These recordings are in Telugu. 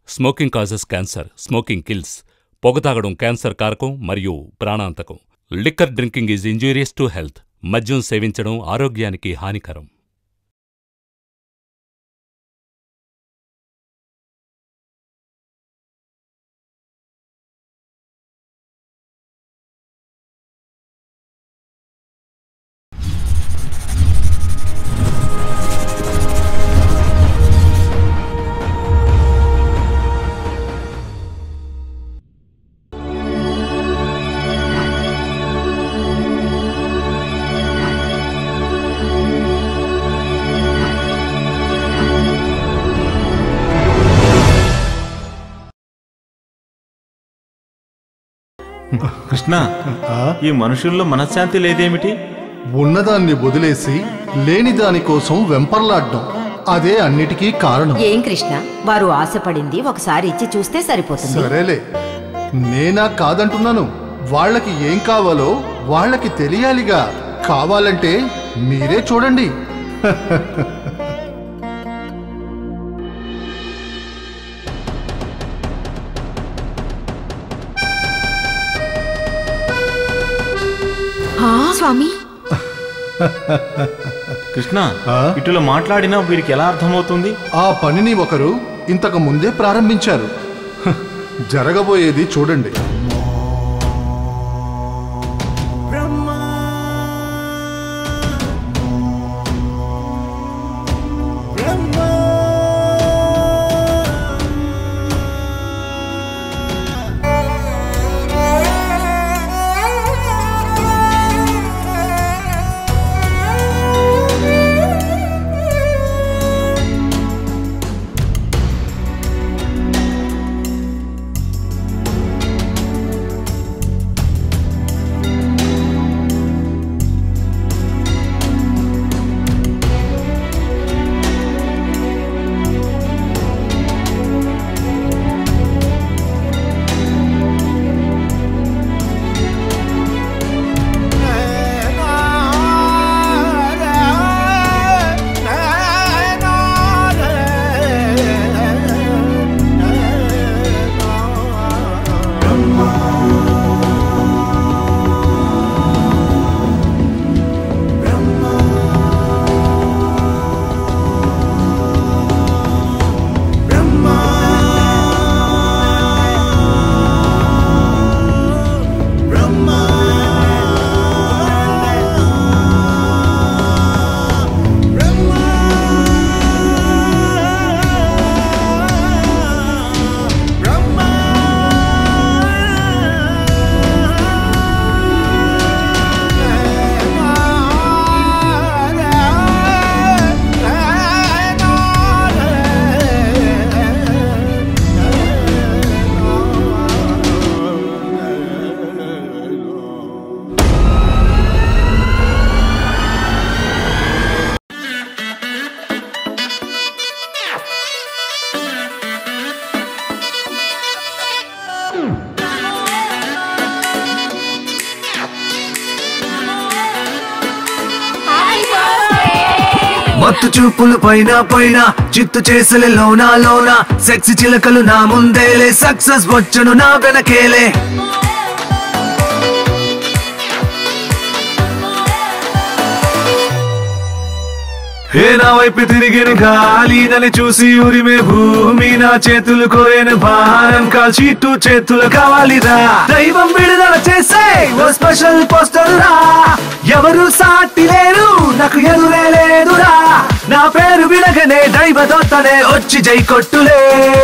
Smoking causes cancer smoking kills పొగ తాగడం క్యాన్సర్ కారకం మరియు ప్రాణాంతకం liquor drinking is injurious to health మద్యం సేవించడం ఆరోగ్యానికి హానికరం కృష్ణ ఈ మనుషుల్లో మనశ్శాంతి లేదేమిటి ఉన్నదాన్ని వదిలేసి లేని దాని కోసం వెంపర్లాడ్డం అదే అన్నిటికీ కారణం ఏం కృష్ణ వారు ఆశపడింది ఒకసారి ఇచ్చి చూస్తే సరిపోతుంది సరేలే నేనా కాదంటున్నాను వాళ్ళకి ఏం కావాలో వాళ్ళకి తెలియాలిగా కావాలంటే మీరే చూడండి స్వామి కృష్ణ ఆ? ఇటులో మాట్లాడినా వీరికి ఎలా అర్థమవుతుంది ఆ పనిని ఒకరు ఇంతకు ముందే ప్రారంభించారు హ, జరగబోయేది చూడండి మత్తు చూపులు పైన పైన చిత్తు చేసలే లోనా లోన సెక్స్ చిలకలు నా ముందేలే సక్సెస్ వచ్చను నా వెనకేలే హే నా వైపు తిరిగిన గాలి నన్ను చూసి ఉరిమే భూమి నా చేతులు కోరేన భారం కాల్చి టూ చేతులు కావాలిరా దైవం విడుదల చేసే ఓ స్పెషల్ పోస్టర్ రా ఎవరు సాటి లేరు నాకు ఎదురే లేదురా నా పేరు వినగనే దైవదోత్తనే వచ్చి జై కొట్టులే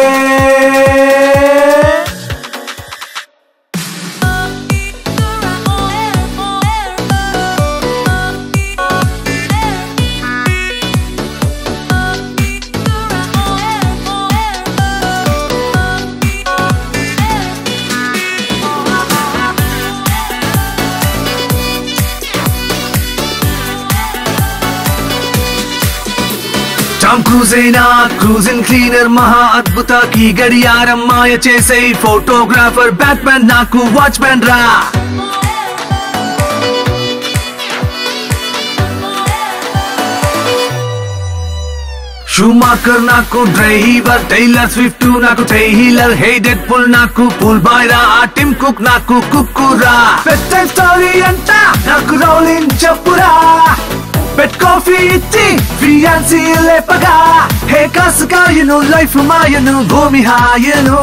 టామ్ క్రూజైనా క్రూజింగ్ క్లీనర్ మహా అద్భుత కీ గడియారం మాయ చేసే ఫోటోగ్రాఫర్ బ్యాట్మ్యాన్ నాకు వాచ్మ్యాన్ రా షూమాకర్ నాకు డ్రైవర్ టైలర్ స్విఫ్ట్ నాకు టైలర్ హే డెడ్ పుల్ నాకు పుల్ బాయ్ రా టిమ్ కుక్ నాకు కుక్కురా బెస్ట్ టైం స్టోరీ అంట నాకు రౌలింగ్ చెప్పురా బెడ్ కాఫీ ఇచ్చి ఫియాన్సీ లేపగా హే కాసుకాయను లైఫ్ మాయను భూమి హాయను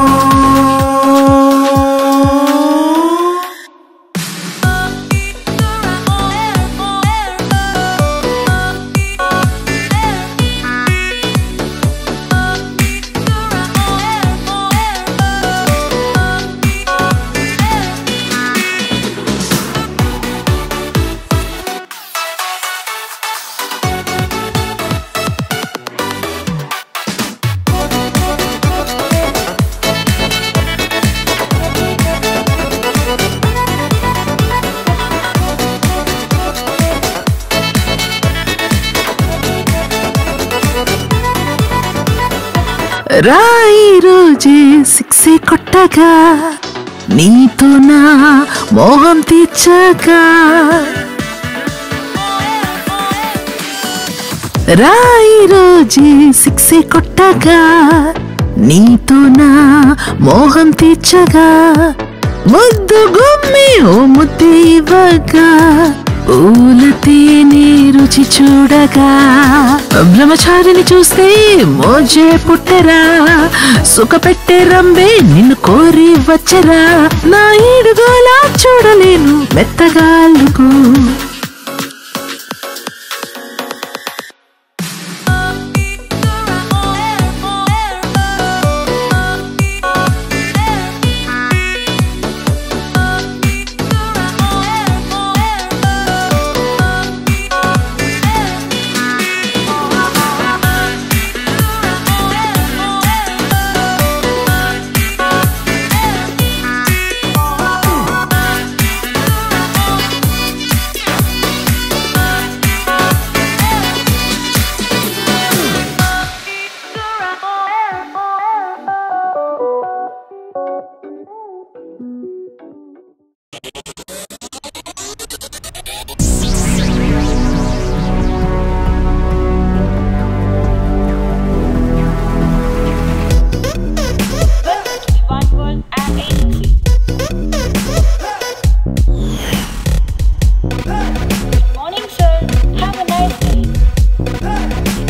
రాయి రోజే సిక్సే కొట్టగా నీతో నా మోహం తీర్చగా రాయి రోజే సిక్సే కొట్టగా నీతో నా మోహం తీర్చగా ముద్దు గుమ్మి ఓ ముద్దు ఇవ్వగా పూల తేనె రుచి చూడగా బ్రహ్మచారిని చూస్తే మోజే పుట్టరా సుఖ పెట్టే రంబే నిన్ను కోరి వచ్చరా నా ఈడుగోలా చూడలేను మెత్తగాళ్ళకు One World and Agency. Good morning, sir. Have a nice day.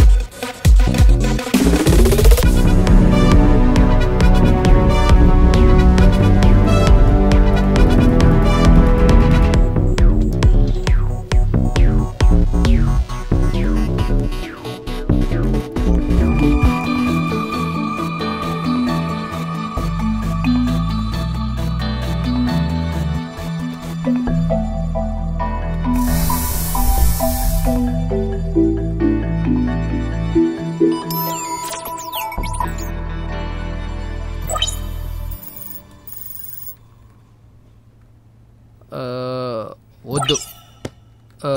ఆ, వద్దు ఆ,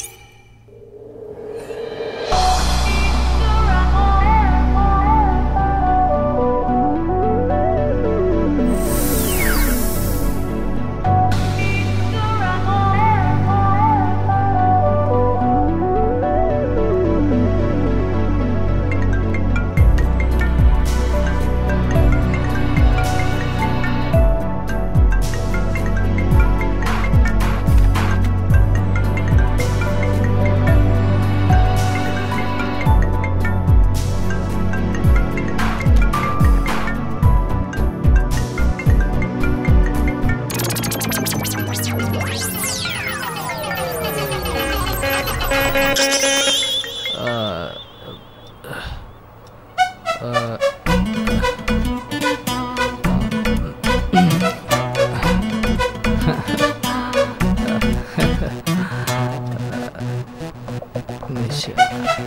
నిశ్చయం.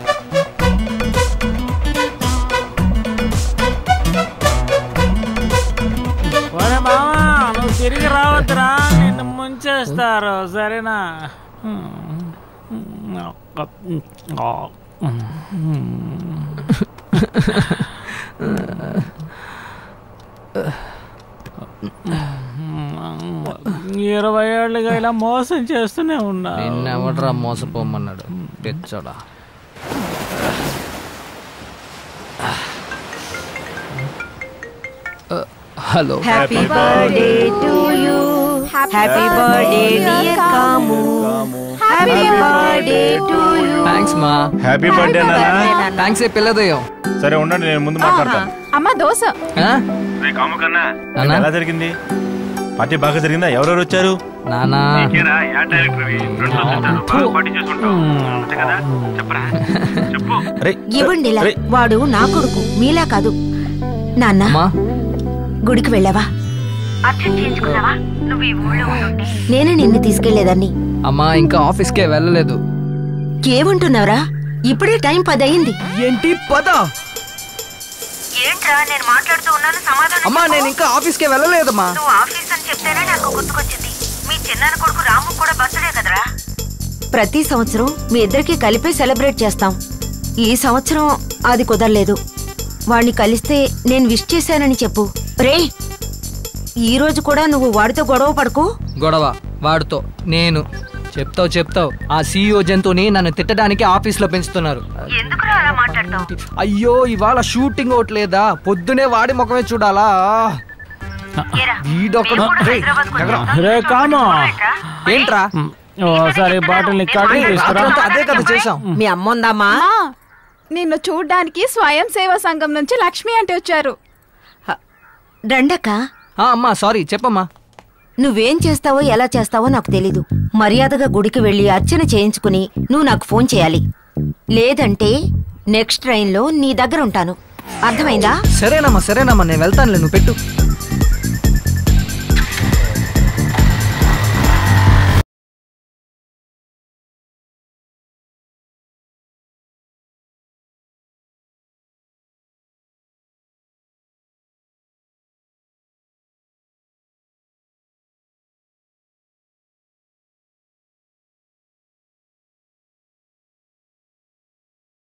ఒరే మామా నువ్వు తిరిగి రావద్దురా నిన్ను ముంచేస్తారు సరేనా ఇరవై ఏళ్ళుగా ఇలా మోసం చేస్తూనే ఉన్నా నిన్నెవడరా మోసపోమన్నాడు తెచ్చోడా hello happy birthday to you happy birthday dear Kamu happy birthday to you thanks మా హ్యాపీ బర్త్డే నాన్న థ్యాంక్స్ ఏ పిల్లదయ్యం సరే ఉండండి నేను ముందు మాట్లాడతాను అమ్మ దోశ రే కాము కన్నా నాన్న? ఎలా జరిగింది పార్టీ బాగా జరిగిందా ఎవరెవరు వచ్చారు నానా అరే ఇవ్వండి ఇలా. వాడు నా కొడుకు మీలా కాదు నాన్న అమ్మా గుడికి వెళ్ళావా నేనే నిన్ను తీసుకెళ్లేదాన్ని అమ్మా ఇంకా ఆఫీస్కే వెళ్ళలేదు ఏమంటున్నావురా ఇప్పుడే టైం పది అయింది ఏంటి పద ఏంట్రా నేను మాట్లాడుతూ ఉన్నాను సమాధానం అమ్మా నేను ఇంకా ఆఫీస్కే వెళ్ళలేదమ్మా నువ్వు ఆఫీస్ అని చెప్తేనే నాకు గుర్తుకొచ్చింది మీ చిన్నాన్న కొడుకు రాము కూడా బర్త్డే కదరా ప్రతి సంవత్సరం మీ ఇద్దరికి కలిపి సెలబ్రేట్ చేస్తాం ఈ సంవత్సరం అది కుదరలేదు వాణ్ణి కలిస్తే నేను విష్ చేశానని చెప్పు రే ఈ రోజు కూడా నువ్వు వాడితో గొడవ పడకు గొడవ వాడుతో నేను చెప్తావు చెప్తావు ఆ సీఈఓ జంతువుని నన్ను తిట్టడానికి ఆఫీస్ లో పెంచుతున్నారు ఎందుకురా అలా మాట్లాడతావు అయ్యో ఇవాళ షూటింగ్ ఒకట్లేదా పొద్దునే వాడి ముఖమే చూడాలా వీడొక్కడు రేయ్, ఎగరా. రే కామో ఏంట్రా ఓసారి బాటిల్ని కడిగి తీసుకురా రాత్రంతా అదే కదా చేసాం మీ అమ్మ ఉందమ్మా నిన్ను చూడ్డానికి స్వయం సేవా సంఘం నుంచి లక్ష్మి అంటే వచ్చారు రండక్క ఆ, అమ్మా సారీ చెప్పమ్మా నువ్వేం చేస్తావో ఎలా చేస్తావో నాకు తెలీదు మర్యాదగా గుడికి వెళ్ళి అర్చన చేయించుకుని నువ్వు నాకు ఫోన్ చేయాలి లేదంటే నెక్స్ట్ ట్రైన్లో నీ దగ్గర ఉంటాను అర్థమైందా సరేనమ్మా సరేనమ్మా నేను వెళ్తానులే నువ్వు పెట్టు